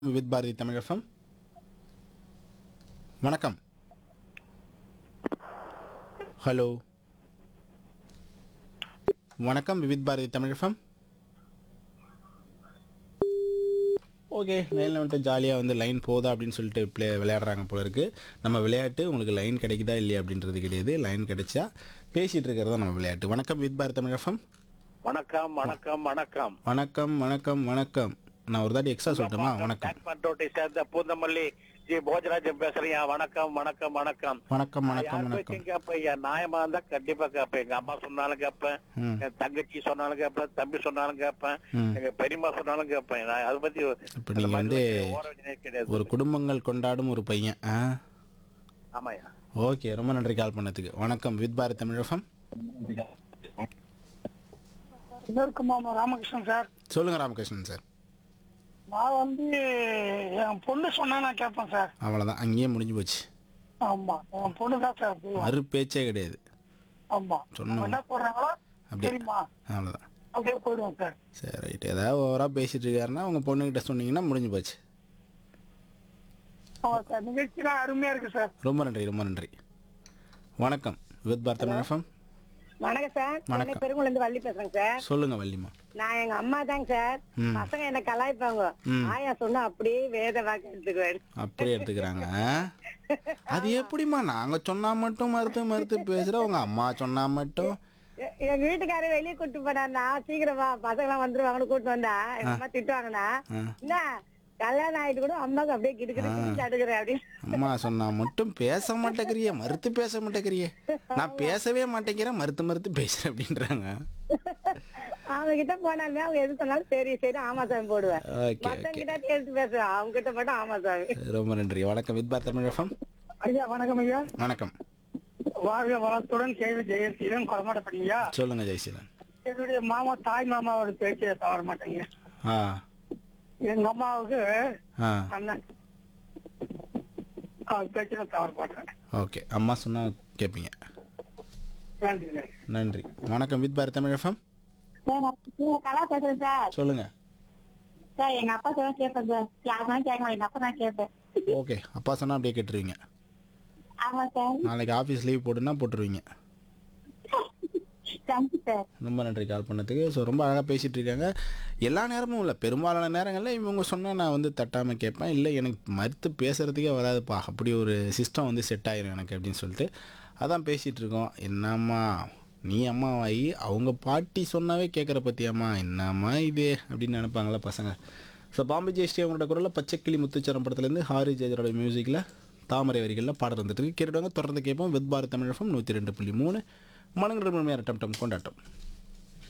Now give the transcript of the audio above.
With Bharati Tamil FM வணக்கம் hello வணக்கம் Vividh Bharati Tamil FM okay லைனில் வந்துட்டு ஜாலியாக வந்து லைன் போதா அப்படின்னு சொல்லிட்டு ப்ளே விளையாடுறாங்க போல இருக்கு நம்ம விளையாட்டு உங்களுக்கு லைன் கிடைக்குதா இல்லையா அப்படின்றது கிடையாது லைன் கிடைச்சா பேசிகிட்டு இருக்கிறது தான் நம்ம விளையாட்டு வணக்கம் வித் பாரதி தமிழ் எஃப்எம் வணக்கம் வணக்கம் வணக்கம் வணக்கம் வணக்கம் வணக்கம் நான் ஒரு தாட்டி எக்ஸ்ட்ரா சொல்லட்டுமா வணக்கம் பண்டோட்டை சேர்ந்த பூந்தமல்லி ஜி போஜராஜன் பேசுறேன் வணக்கம் வணக்கம் வணக்கம் வணக்கம் நான் வணக்கம் யார் வணக்கம் பேச்சையும் கேட்பேன் என் நியாயமா இருந்தா கண்டிப்பா கேட்பேன் எங்க அம்மா சொன்னாலும் கேட்பேன் ம் என் தங்கச்சி சொன்னாலும் கேட்பேன் தம்பி சொன்னாலும் கேட்பேன் ம் எங்க பெரியம்மா சொன்னாலும் கேட்பேன் நான் அதை பத்தி இப்போ அந்த நீங்கள் மாதிரி வந்து ஓர வச்சுனே கிடையாது ஒரு குடும்பங்கள் கொண்டாடும் ஒரு பையன் ஆ ஆமாய்யா ஓகே ரொம்ப நன்றி கால் பண்ணதுக்கு வணக்கம் வித் பாரத் தமிழகம் இதற்கு மாமா ராமகிருஷ்ணன் சார் சொல்லுங்க ராமகிருஷ்ணன் சார் நான் வந்து என் பொண்ணு சொன்னா நான் கேட்பேன் சார் அவ்வளோதான் அங்கேயே முடிஞ்சு போச்சு ஆமா என் பொண்ணு தான் சார் சொல்லுவா. மறு பேச்சே கிடையாது ஆமா சொன்னோம். அவங்க என்ன போடுறாங்களோ அப்படியே. சரிம்மா அவ்வளோதான் அப்படியே போயிடுவோம் சார் சரி ரைட் ஏதாவது ஓவராக பேசிட்டு இருக்காருன்னா உங்கள் பொண்ணுக்கிட்ட சொன்னீங்கன்னா முடிஞ்சு போச்சு ஆமா சார் நிகழ்ச்சிலாம் அருமையா இருக்கு சார் ரொம்ப நன்றி ரொம்ப நன்றி வணக்கம் வித் பாரத் தமிழகம் வணக்கம் சார் சென்னை வணக்கம். பெருங்குளம் இருந்து வள்ளி பேசுறேங்க சார் சொல்லுங்க வள்ளிமா நான் எங்க அம்மா தாங்க சார் ம். பசங்க என்ன கலாய்ப்பாங்க ம். ஆயா சொன்னா அப்படியே வேத வாக்கு எடுத்துக்குவேன் அப்படியே எடுத்துக்கிறாங்க ஆ? அது எப்படிம்மா நாங்கள் சொன்னா மட்டும் மறுத்து மறுத்து பேசுகிறோம் உங்கள் அம்மா சொன்னா மட்டும் எ- எங்க வீட்டுக்காரர் வெளியே கூட்டு போனாருன்னா சீக்கிரமா பசங்க எல்லாம் வந்துருவாங்கன்னு கூட்டு வந்தா எங்க அம்மா திட்டுவாங்கண்ணா ஆ. என்ன கல்யாணம் ஆயிட்டு கூட அம்மாக்கு அப்படியே கிடுக்கிட்டு அடுக்குறேன் அப்படின்னு அம்மா சொன்னா மட்டும் பேச மாட்டேங்கிறிய மறுத்து பேச மாட்டேங்கிறிய நான் பேசவே மாட்டேங்கிறேன் மறுத்து மறுத்து பேசுறேன் அப்படின்றாங்க அவங்க கிட்ட போனாலுமே அவங்க எது சொன்னாலும் சரி சரி ஆமா சாமி போடுவேன் ஓகே மத்தவங்க ஓகே கிட்ட எடுத்து பேசுவேன் அவங்க கிட்ட மட்டும் ஆமா சாமி ரொம்ப நன்றி வணக்கம் வித் பார் தமிழ் எஃப்எம் ஐயா வணக்கம் ஐயா வணக்கம் வாழ்க வளத்துடன் கேள்வி ஜெயசீலன் கொலமாட்டப்பட்டீங்க சொல்லுங்க ஜெய்சீலன் என்னுடைய மாமா தாய் மாமாவோட பேச்சை தவற மாட்டேங்க ஆ எங்க அம்மாவுக்கு ஆ அண்ணன் அவர் பேச்சை தவற மாட்டேன் ஓகே அம்மா சொன்னா கேட்பீங்க நன்றி நன்றி நன்றி வணக்கம் வித் பார் தமிழ் எஃப்எம் கலா பேசுறேன் சார் சொல்லுங்க சார் எங்க அப்பா சொல்ல கேட்பேன் சார் யாருமே கேட்க மாட்டேன் எங்க அப்பா தான் கேட்பேன் ஓகே அப்பா சொன்னா அப்படியே கேட்டுருவீங்க ஆமா சார் நாளைக்கு ஆஃபீஸ் லீவ் போட்டுன்னா போட்டுருவீங்க தேங்க்யூ சார் ரொம்ப நன்றி கால் பண்ணதுக்கு ஸோ ரொம்ப அழகாக பேசிகிட்டு இருக்காங்க எல்லா நேரமும் இல்லை பெரும்பாலான நேரங்களில் இவங்க சொன்னால் நான் வந்து தட்டாமல் கேட்பேன் இல்லை எனக்கு மறுத்து பேசுகிறதுக்கே வராதுப்பா அப்படி ஒரு சிஸ்டம் வந்து செட் ஆயிரும் எனக்கு அப்படின்னு சொல்லிட்டு அதான் பேசிகிட்டு இருக்கோம் என்னம்மா நீ அம்மாவாயி அவங்க பாட்டி சொன்னாவே கேட்குற பற்றியாம்மா என்னம்மா இது அப்படின்னு நினைப்பாங்களா பசங்க ஸோ பாம்பே ஜெயஸ்ரீ அவங்களோட குரலில் பச்சைக்கிளி முத்துச்சரம் படத்துலேருந்து ஹாரி ஜெயஜரோட மியூசிக்கில் தாமரை வரிகளில் பாடல் வந்துட்டு இருக்கு கேட்டுவாங்க தொடர்ந்து கேட்போம் வித் பாரத் தமிழகம் நூற்றி ரெண்டு புள்ளி மூணு மனங்கள் டம் டம் கொண்டாட்டம்